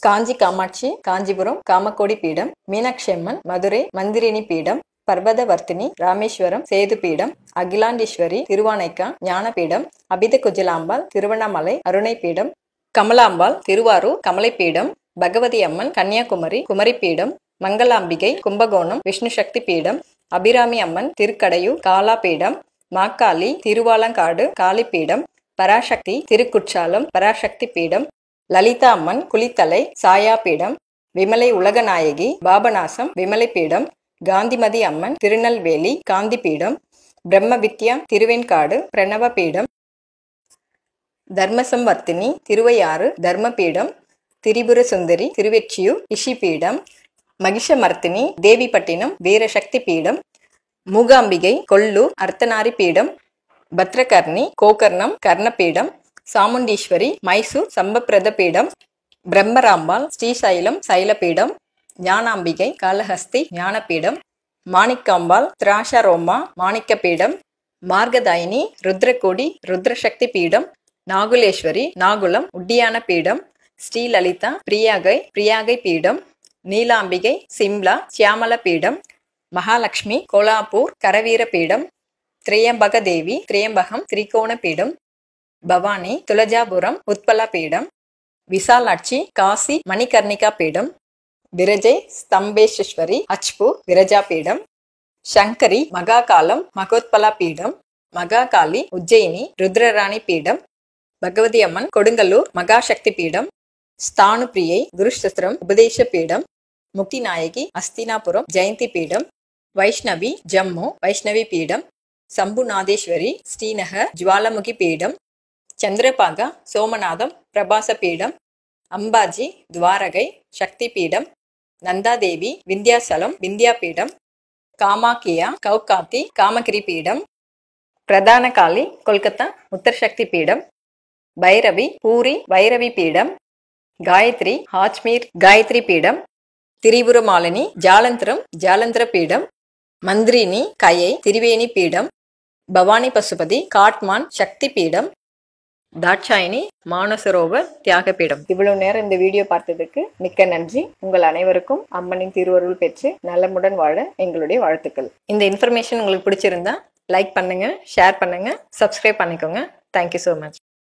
காஞ்சி காமாட்சி காஞ்சிபுரம் காமக்கோடி பீடம் மீனாட்சி அம்மன் மதுரை மந்திரினி பீடம் பர்வதவர்த்தினி ராமேஸ்வரம் சேது பீடம் அகிலாண்டீஸ்வரி திருவானைக்கா ஞானபீடம் அபித குஜலாம்பாள் திருவண்ணாமலை அருணை பீடம் கமலாம்பாள் திருவாரூர் கமலைப்பீடம் பகவதி அம்மன் கன்னியாகுமரி குமரிப்பீடம் மங்களாம்பிகை கும்பகோணம் விஷ்ணு சக்தி பீடம் அபிராமி அம்மன் திருக்கடையூர் காலாபீடம் மாக்காளி திருவாலங்காடு காளிப்பீடம் பராசக்தி திருக்குற்றாலம் பராசக்தி பீடம் லலிதா அம்மன் குளித்தலை சாயா பீடம் விமலை உலகநாயகி பாபநாசம் விமலை பீடம் காந்திமதி அம்மன் திருநெல்வேலி காந்தி பீடம் பிரம்ம வித்யா திருவெண்காடு பிரணவ பீடம் தர்மசம்வர்த்தினி திருவையாறு தர்மபீடம் திரிபுர சுந்தரி திருவெற்றியூர் இஷிபீடம் மகிஷமர்த்தினி தேவிப்பட்டினம் வீரசக்தி பீடம் மூகாம்பிகை கொல்லூர் அர்த்தநாரி பீடம் பத்ரகர்ணி கோகர்ணம் கர்ணபீடம் சாமுண்டீஸ்வரி மைசூர் சம்பப்பிரத பீடம் பிரம்மராம்பாள் ஸ்ரீசைலம் சைலபீடம் ஞானாம்பிகை காளஹஸ்தி ஞானபீடம் மாணிக்காம்பாள் திராஷரோமா மாணிக்கப்பீடம் மார்கதாயினி ருத்ரகோடி ருத்ரசக்தி பீடம் நாகுலேஸ்வரி நாகுலம் உட்டியான பீடம் ஸ்ரீலலிதா பிரியாகை பிரியாகை பீடம் நீலாம்பிகை சிம்லா சியாமல பீடம் மகாலட்சுமி கோலாப்பூர் கரவீர பீடம் திரியம்பக தேவி திரியம்பகம் திரிகோண பீடம் பவானி துலஜாபுரம் உத்பலா பீடம் விசாலாட்சி காசி மணிகர்ணிகா பீடம் விரஜை ஸ்தம்பேஸ்வரி அச்பு விரஜா பீடம் சங்கரி மகாகாலம் மகோத்பலா பீடம் மகாகாளி உஜ்ஜயினி ருத்ரராணி பீடம் பகவதி அம்மன் கொடுங்கல்லூர் மகாசக்தி பீடம் ஸ்தானு பிரியை குருஷஸ்திரம் உபதேச பீடம் முக்தி நாயகி அஸ்தினாபுரம் ஜெயந்தி பீடம் வைஷ்ணவி ஜம்மு வைஷ்ணவி பீடம் சம்புநாதேஸ்வரி ஸ்ரீநகர் ஜுவாலமுகி பீடம் சந்திரபாகா சோமநாதம் பிரபாச பீடம் அம்பாஜி துவாரகை சக்தி பீடம் நந்தாதேவி விந்தியாசலம் விந்தியா பீடம் காமாக்கியா கௌகாத்தி காமகிரி பீடம் பிரதான காளி கொல்கத்தா உத்தரசக்தி பீடம் பைரவி பூரி வைரவி பீடம் காயத்ரி ஹாஜ்மீர் காயத்ரி பீடம் திரிபுரமாலினி ஜாலந்திரம் ஜாலந்திர பீடம் மந்திரினி கயை திரிவேணி பீடம் பவானி பசுபதி காட்மான் சக்தி பீடம் தாட்சாயினி மானசரோவர் தியாக பீடம் இவ்வளவு நேரம் இந்த வீடியோ பார்த்ததுக்கு மிக்க நன்றி உங்கள் அனைவருக்கும் அம்மனின் திருவருள் பெற்று நலமுடன் வாழ எங்களுடைய வாழ்த்துக்கள் இந்த இன்ஃபர்மேஷன் உங்களுக்கு பிடிச்சிருந்தா லைக் பண்ணுங்க ஷேர் பண்ணுங்க சப்ஸ்கிரைப் பண்ணிக்கோங்க தேங்க்யூ ஸோ மச்